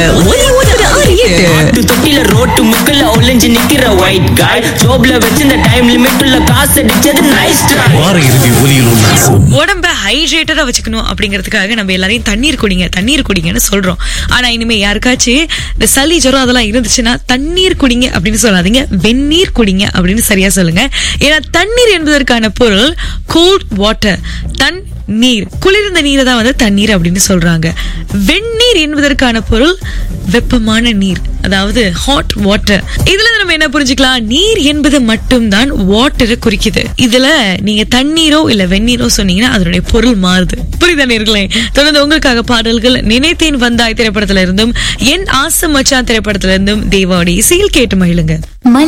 ஒலி ஒன்பது ஆறு எட்டு ஆட்டு தொட்டில ரோட்டு முக்கல ஒளிஞ்சு நிக்கிற ஒயிட் காய் ஜோப்ல வச்சிருந்த டைம் லிமிட் உள்ள காசு அடிச்சது நைஸ் ட்ரை வார இறுதி ஒலியில் உல்லாசம் உடம்ப ஹைட்ரேட்டடா வச்சுக்கணும் அப்படிங்கிறதுக்காக நம்ம எல்லாரையும் தண்ணீர் குடிங்க தண்ணீர் குடிங்கன்னு சொல்றோம் ஆனா இனிமே யாருக்காச்சும் இந்த சளி ஜுரம் அதெல்லாம் இருந்துச்சுன்னா தண்ணீர் குடிங்க அப்படின்னு சொல்லாதீங்க வெந்நீர் குடிங்க அப்படின்னு சரியா சொல்லுங்க ஏன்னா தண்ணீர் என்பதற்கான பொருள் கோல்ட் வாட்டர் தன் நீர் குளிர்ந்த நீரை தான் வந்து தண்ணீர் அப்படின்னு சொல்றாங்க வெந்நீர் என்பதற்கான பொருள் வெப்பமான நீர் அதாவது ஹாட் வாட்டர் இதுல இருந்து நம்ம என்ன புரிஞ்சுக்கலாம் நீர் என்பது மட்டும்தான் வாட்டரை குறிக்குது இதுல நீங்க தண்ணீரோ இல்ல வெந்நீரோ சொன்னீங்கன்னா அதனுடைய பொருள் மாறுது புரியுதா நேர்களே தொடர்ந்து உங்களுக்காக பாடல்கள் நினைத்தேன் வந்தாய் திரைப்படத்துல இருந்தும் என் ஆசை மச்சான் திரைப்படத்துல இருந்தும் தேவாவுடைய இசையில் கேட்டு மகிழுங்க